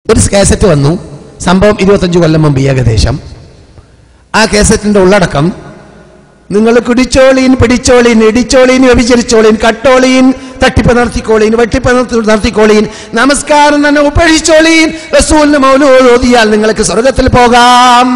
ഒരു കാസറ്റ് വന്നു സംഭവം ഇരുപത്തഞ്ച് കൊല്ലം മുമ്പ് ഏകദേശം ആ കാസറ്റിന്റെ ഉള്ളടക്കം നിങ്ങൾ കുടിച്ചോളീൻ പിടിച്ചോളീൻ ഇടിച്ചോളീൻ വ്യഭിചരിച്ചോളീൻ കട്ടോളീൻ തട്ടിപ്പ് നടത്തിക്കോളീൻ വെട്ടിപ്പ് നടത്തി- നടത്തിക്കോളീൻ നമസ്കാരം തന്നെ ഉപേക്ഷിച്ചോളീൻ റസൂലിന് മൗലൂദ് ഓതിയാൽ നിങ്ങൾക്ക് സ്വർഗത്തിൽ പോകാം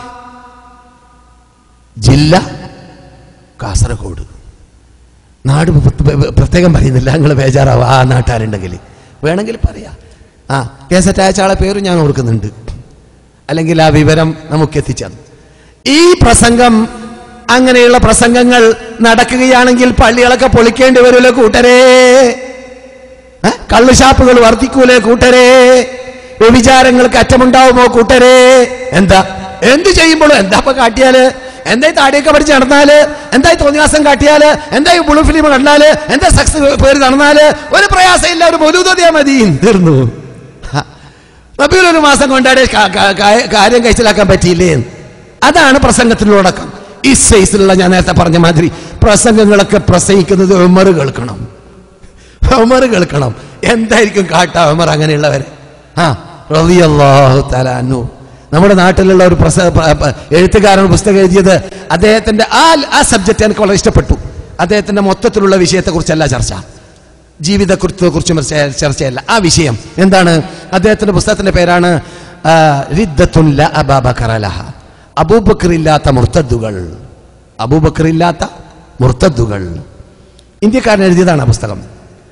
ജില്ല കാസർഗോഡ് നാട് പ്ര- പ്ര- പ്രത്യേകം പറയുന്നില്ല നിങ്ങൾ ബേജാറാവും ആ നാട്ടുകാരുണ്ടെങ്കിൽ വേണമെങ്കിൽ പറയാം ആ കേസറ്റ് അയച്ച ആളെ പേര് ഞാൻ ഓർക്കുന്നുണ്ട് അല്ലെങ്കിൽ ആ വിവരം നമുക്ക് എത്തിച്ചാൽ ഈ പ്രസംഗം അങ്ങനെയുള്ള പ്രസംഗങ്ങൾ നടക്കുകയാണെങ്കിൽ പള്ളികളൊക്കെ പൊളിക്കേണ്ടി വരുമല്ലോ കൂട്ടരേ ഏ? കള്ളുഷാപ്പുകൾ വർദ്ധിക്കൂലേ കൂട്ടരേ വ്യഭിചാരങ്ങൾക്ക് അറ്റമുണ്ടാവുമോ കൂട്ടരേ എന്താ എന്ത് ചെയ്യുമ്പോഴും എന്താ ഇപ്പൊ കാട്ടിയാല് എന്തായി താടിയൊക്കെ പഠിച്ച് നടന്നാല് എന്തായി തോന്നിയാസം കാട്ടിയാല് എന്തായി ബുളു ഫിലിം കണ്ടാല് എന്താ സെക്സ് പേര് നടന്നാല് ഒരു പ്രയാസമില്ല ഒരു മൊലൂതോതിയാ മതി തീർന്നു ഹ. റബീഉൽ ഒരു മാസം കൊണ്ടാടി ക- ക- ക- കാര്യം കഴിച്ചിലാക്കാൻ പറ്റിയില്ലേ അതാണ് പ്രസംഗത്തിലുള്ളടക്കം ഈ സൈസിലുള്ള ഞാൻ നേരത്തെ പറഞ്ഞ മാതിരി പ്രസംഗങ്ങളൊക്കെ പ്രസംഗിക്കുന്നത് ഉമർ കേൾക്കണം ഉമർ കേൾക്കണം എന്തായിരിക്കും കാട്ട ഉമർ അങ്ങനെയുള്ളവർ ആ റളിയല്ലാഹു തആല അൻഹു നമ്മുടെ നാട്ടിലുള്ള ഒരു പ്രസ പ- പ- എഴുത്തുകാരൻ പുസ്തകം എഴുതിയത് അദ്ദേഹത്തിന്റെ ആ ആ സബ്ജക്റ്റ് എനിക്ക് വളരെ ഇഷ്ടപ്പെട്ടു അദ്ദേഹത്തിന്റെ മൊത്തത്തിലുള്ള വിഷയത്തെക്കുറിച്ചല്ല ചർച്ച ജീവിതത്തെ കുറിച്ചും ചർച്ചയല്ല ആ വിഷയം എന്താണ് അദ്ദേഹത്തിന്റെ പുസ്തകത്തിന്റെ പേരാണ് ആ, റിദ്ദത്തുൻ ല അബാബക്കറ ലഹ. അബൂബക്കർ ഇല്ലാത്ത മുർത്തദ്ദുകൾ അബൂബക്കർ ഇല്ലാത്ത മുർത്തദ്ദുകൾ ഇന്ത്യക്കാരൻ എഴുതിയതാണ് ആ പുസ്തകം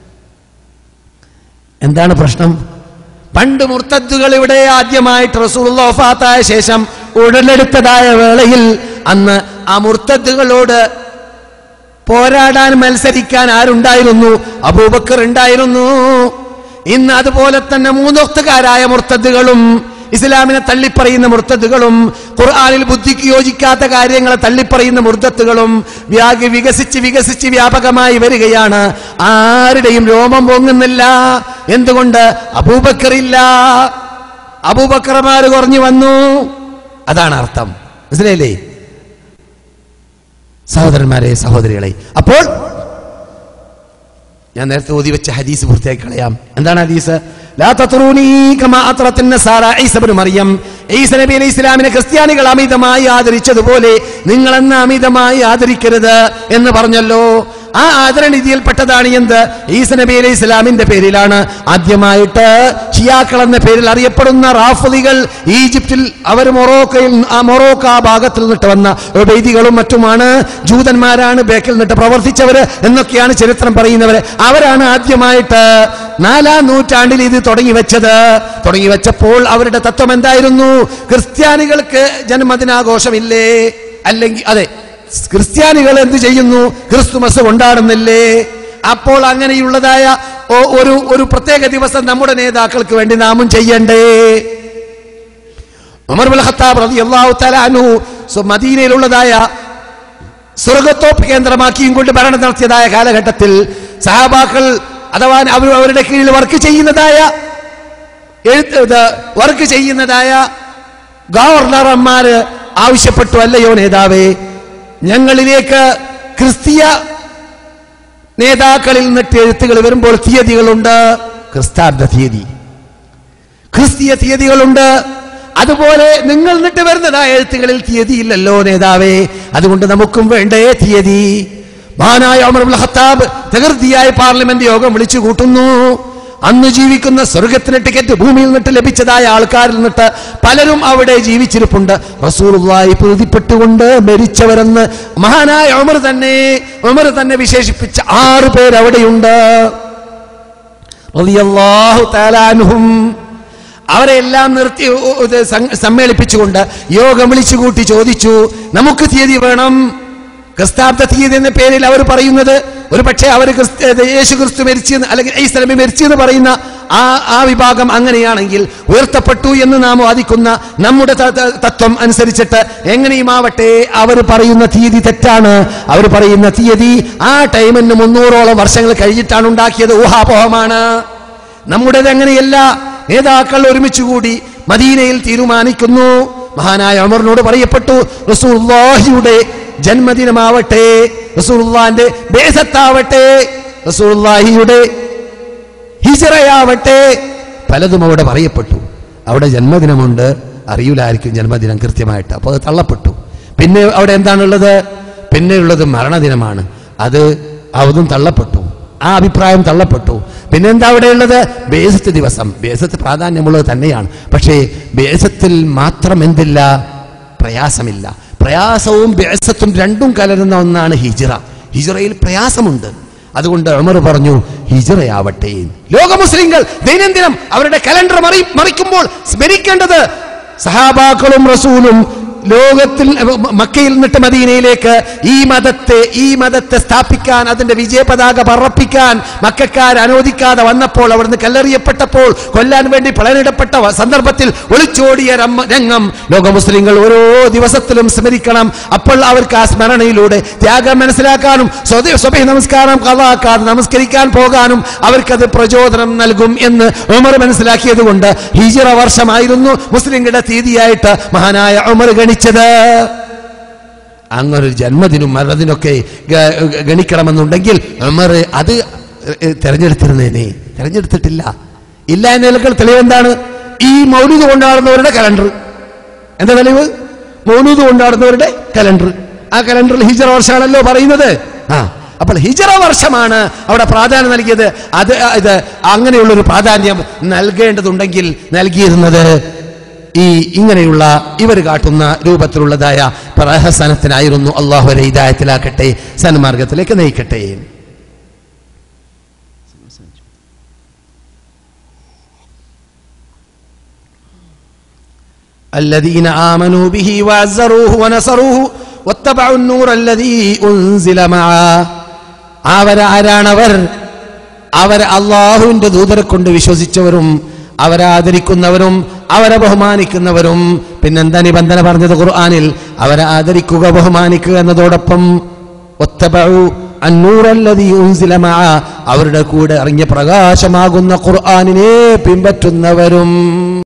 എന്താണ് പ്രശ്നം പണ്ട് മുർത്തദ്ദുകൾ ഇവിടെ ആദ്യമായിട്ട് റസൂലുള്ള വഫാത്തായ ശേഷം ഉടലെടുത്തതായ വേളയിൽ അന്ന് ആ മുർത്തദ്ദുകളോട് പോരാടാൻ മത്സരിക്കാൻ ആരുണ്ടായിരുന്നു അബൂബക്കർ ഉണ്ടായിരുന്നു ഇന്ന് അതുപോലെ തന്നെ മൂന്നൊക്തുകാരായ മുർത്തദ്ദുകളും ഇസ്ലാമിനെ തള്ളിപ്പറയുന്ന മുർത്തദ്ദുകളും ഖുർആനിൽ ബുദ്ധിക്ക് യോജിക്കാത്ത കാര്യങ്ങളെ തള്ളിപ്പറയുന്ന മുർത്തത്തുകളും വ്യാഗി വികസിച്ച് വികസിച്ച് വ്യാപകമായി വരികയാണ് ആരുടെയും രോമം പൊങ്ങുന്നില്ല എന്തുകൊണ്ട് അബൂബക്കറില്ല അബൂബക്കർമാര് കുറഞ്ഞു വന്നു അതാണ് അർത്ഥം മനസ്സിലായില്ലേ സഹോദരന്മാരെ സഹോദരികളെ അപ്പോൾ ഞാൻ നേരത്തെ ഓതി വെച്ച ഹദീസ് പൂർത്തിയാക്കി കളയാം എന്താണ് ഹദീസ് ലാ തത്റൂനി കമാ അത്റത്തിൻ നസാറ ഈസ ഇബ്നു മറിയം ഈസ നബി അലൈഹി ഇസ്ലാമിനെ ക്രിസ്ത്യാനികൾ അമിതമായി ആദരിച്ചതുപോലെ നിങ്ങൾ എന്ന അമിതമായി ആദരിക്കരുത് എന്ന് പറഞ്ഞല്ലോ ആ ആദരണീതിയിൽപ്പെട്ടതാണ് എന്ത് ഈസ നബി അലൈഹി ഇസ്ലാമിന്റെ പേരിലാണ് ആദ്യമായിട്ട് ഷിയാക്കൾ എന്ന പേരിൽ അറിയപ്പെടുന്ന റാഫുദികൾ ഈജിപ്തിൽ അവർ മൊറോക്കയിൽ ആ മൊറോക്ക ആ ഭാഗത്തിൽ നിന്നിട്ട് വന്ന വൈദികളും മറ്റുമാണ് ജൂതന്മാരാണ് ബേക്കിൽ നിന്നിട്ട് പ്രവർത്തിച്ചവര് എന്നൊക്കെയാണ് ചരിത്രം പറയുന്നവര് അവരാണ് ആദ്യമായിട്ട് നാലാം നൂറ്റാണ്ടിൽ ഇത് തുടങ്ങി വെച്ചത് തുടങ്ങി വെച്ചപ്പോൾ അവരുടെ തത്വം എന്തായിരുന്നു ക്രിസ്ത്യാനികൾക്ക് ജന്മദിനാഘോഷമില്ലേ അല്ലെങ്കിൽ അതെ ക്രിസ്ത്യാനികൾ എന്ത് ചെയ്യുന്നു ക്രിസ്തുമസ് കൊണ്ടാടുന്നില്ലേ അപ്പോൾ അങ്ങനെയുള്ളതായ ഒ- ഒരു ഒരു പ്രത്യേക ദിവസം നമ്മുടെ നേതാക്കൾക്ക് വേണ്ടി നാമും ചെയ്യണ്ടേ ഉമർ ബിൻ ഖത്താബ് റളിയല്ലാഹു തആല അൻഹു സു- മദീനയിലുള്ളതായ സ്വർഗത്തോപ്പ് കേന്ദ്രമാക്കിയും കൊണ്ട് ഭരണം നടത്തിയതായ കാലഘട്ടത്തിൽ സഹാബാക്കൾ അഥവാ അവർ അവരുടെ കീഴിൽ വർക്ക് ചെയ്യുന്നതായ എഴുത്ത് ഇത് വർക്ക് ചെയ്യുന്നതായ ഗവർണർമാര് ആവശ്യപ്പെട്ടു അല്ലയോ നേതാവേ ഞങ്ങളിലേക്ക് ക്രിസ്തീയ നേതാക്കളിൽ നിന്നിട്ട് എഴുത്തുകൾ വരുമ്പോൾ തീയതികളുണ്ട് ക്രിസ്താബ്ദ തീയതി ക്രിസ്തീയ തീയതികളുണ്ട് അതുപോലെ നിങ്ങൾ നിന്നിട്ട് വരുന്നതായ എഴുത്തുകളിൽ തീയതിയില്ലല്ലോ നേതാവേ അതുകൊണ്ട് നമുക്കും വേണ്ടേ തീയതി മഹാനായ ഉമർ ഇബ്നുൽ ഖത്താബ് തകൃതിയായ പാർലമെന്റ് യോഗം വിളിച്ചു കൂട്ടുന്നു അന്ന് ജീവിക്കുന്ന സ്വർഗത്തിന് ടിക്കറ്റ് ഭൂമിയിൽ നിന്നിട്ട് ലഭിച്ചതായ ആൾക്കാരിൽ നിന്നിട്ട് പലരും അവിടെ ജീവിച്ചിരിപ്പുണ്ട് റസൂലുള്ളാഹി പ്രീതിപ്പെട്ടുകൊണ്ട് മരിച്ചവരെന്ന് മഹാനായ ഉമർ തന്നെ ഉമർ തന്നെ വിശേഷിപ്പിച്ച ആറ് പേര് അവിടെയുണ്ട് റളിയല്ലാഹു തആല അൻഹും അവരെ എല്ലാം നിർത്തി ഉ- ഉ- ഇത് സം- സമ്മേളിപ്പിച്ചുകൊണ്ട് യോഗം വിളിച്ചുകൂട്ടി ചോദിച്ചു നമുക്ക് തീയതി വേണം ക്രിസ്താബ്ദ തീയതി എന്ന പേരിൽ അവർ പറയുന്നത് ഒരു പക്ഷേ അവർ യേശു ക്രിസ്തു മരിച്ചു എന്ന് അല്ലെങ്കിൽ ഈസ്ലമി മരിച്ചു എന്ന് പറയുന്ന ആ ആ വിഭാഗം അങ്ങനെയാണെങ്കിൽ ഉയർത്തപ്പെട്ടു എന്ന് നാം വാദിക്കുന്ന നമ്മുടെ ത- ത- തത്വം അനുസരിച്ചിട്ട് എങ്ങനെയുമാവട്ടെ അവർ പറയുന്ന തീയതി തെറ്റാണ് അവർ പറയുന്ന തീയതി ആ ടൈമിന് മുന്നൂറോളം വർഷങ്ങൾ കഴിഞ്ഞിട്ടാണ് ഉണ്ടാക്കിയത് ഊഹാപോഹമാണ് നമ്മുടേത് അങ്ങനെയല്ല നേതാക്കൾ ഒരുമിച്ച് കൂടി മദീനയിൽ തീരുമാനിക്കുന്നു മഹാനായ അമറിനോട് പറയപ്പെട്ടു റസൂലുള്ളാഹിയുടെ ജന്മദിനമാവട്ടെ റസൂലുള്ളാന്റെ ബേസത്താവട്ടെ റസൂലുള്ളാഹിയുടെ ഹിജറയാവട്ടെ പലതും അവിടെ പറയപ്പെട്ടു അവിടെ ജന്മദിനമുണ്ട് അറിയില്ലായിരിക്കും ജന്മദിനം കൃത്യമായിട്ട് അപ്പോൾ അത് തള്ളപ്പെട്ടു പിന്നെ അവിടെ എന്താണുള്ളത് പിന്നെയുള്ളത് മരണദിനമാണ് അത് അതും തള്ളപ്പെട്ടു ആ അഭിപ്രായം തള്ളപ്പെട്ടു പിന്നെന്താ അവിടെയുള്ളത് ബേസത്ത് ദിവസം ബേസത്ത് പ്രാധാന്യമുള്ളത് തന്നെയാണ് പക്ഷേ ബേസത്തിൽ മാത്രം എന്തില്ല പ്രയാസമില്ല പ്രയാസവും ബേസത്തും രണ്ടും കലരുന്ന ഒന്നാണ് ഹിജിറ ഹിജിറയിൽ പ്രയാസമുണ്ട് അതുകൊണ്ട് ഉമർ പറഞ്ഞു ഹിജിറയാവട്ടെ ലോക മുസ്ലിങ്ങൾ ദൈനംദിനം അവരുടെ കലണ്ടർ മറി മറിക്കുമ്പോൾ സ്മരിക്കേണ്ടത് സഹാബാക്കളും റസൂലും ലോകത്തിൽ മക്കയിൽ നിന്നിട്ട് മദീനയിലേക്ക് ഈ മതത്തെ ഈ മതത്തെ സ്ഥാപിക്കാൻ അതിന്റെ വിജയ പതാക പറപ്പിക്കാൻ മക്കാർ അനുവദിക്കാതെ വന്നപ്പോൾ അവിടുന്ന് കല്ലെറിയപ്പെട്ടപ്പോൾ കൊല്ലാൻ വേണ്ടി പ്രളയനിടപ്പെട്ട വ- സന്ദർഭത്തിൽ ഒളിച്ചോടിയ രമ്മ- രംഗം ലോക മുസ്ലിങ്ങൾ ഓരോ ദിവസത്തിലും സ്മരിക്കണം അപ്പോൾ അവർക്ക് ആ സ്മരണയിലൂടെ ത്യാഗം മനസ്സിലാക്കാനും സ്വതേ സ്വഭ നമസ്കാരം കഥാക്കാതെ നമസ്കരിക്കാൻ പോകാനും അവർക്കത് പ്രചോദനം നൽകും എന്ന് ഉമർ മനസ്സിലാക്കിയത് കൊണ്ട് ഹിജിറ വർഷമായിരുന്നു മുസ്ലിങ്ങളുടെ തീയതിയായിട്ട് മഹാനായ ഉമർ ഗണിച്ചത് അങ്ങനൊരു ജന്മദിനും മരണത്തിനൊക്കെ ഗ- ഗ- ഗണിക്കണമെന്നുണ്ടെങ്കിൽ ഉമർ അത് എ- തെരഞ്ഞെടുത്തിരുന്നേനെ തെരഞ്ഞെടുത്തിട്ടില്ല ഇല്ല എന്ന നിലകൾ തെളിവെന്താണ് ഈ മൗലിക കൊണ്ടാടുന്നവരുടെ കലണ്ടർ എന്താ തെളിവ് മൗലൂദ് കൊണ്ടാടുന്നവരുടെ കലണ്ടർ ആ കലണ്ടറിൽ ഹിജറ വർഷമാണല്ലോ പറയുന്നത് ആ അപ്പോൾ ഹിജറ വർഷമാണ് അവിടെ പ്രാധാന്യം നൽകിയത് അത് ഇത് അങ്ങനെയുള്ളൊരു പ്രാധാന്യം നൽകേണ്ടതുണ്ടെങ്കിൽ നൽകിയിരുന്നത് ഈ ഇങ്ങനെയുള്ള ഇവർ കാട്ടുന്ന രൂപത്തിലുള്ളതായ പ്രഹസനത്തിനായിരുന്നു അള്ളാഹു വരെ ഹിദായത്തിലാക്കട്ടെ സന്മാർഗത്തിലേക്ക് നയിക്കട്ടെ الذين آمنوا به وعزروه ونصروه واتبعوا النور الذي أنزل معه അവരാരാണവർ അവർ അള്ളാഹുവിന്റെ ദൂതരെ കൊണ്ട് വിശ്വസിച്ചവരും അവരെ ആദരിക്കുന്നവരും അവരെ ബഹുമാനിക്കുന്നവരും പിന്നെന്താ നിബന്ധന പറഞ്ഞത് ഖുർആനിൽ അവരെ ആദരിക്കുക ബഹുമാനിക്കുക എന്നതോടൊപ്പം ഒത്തബഉ അന്നൂറല്ലദീ ഉൻസില മഅ അവരുടെ കൂടെ അറിഞ്ഞ പ്രകാശമാകുന്ന ഖുർആനിനെ പിൻപറ്റുന്നവരും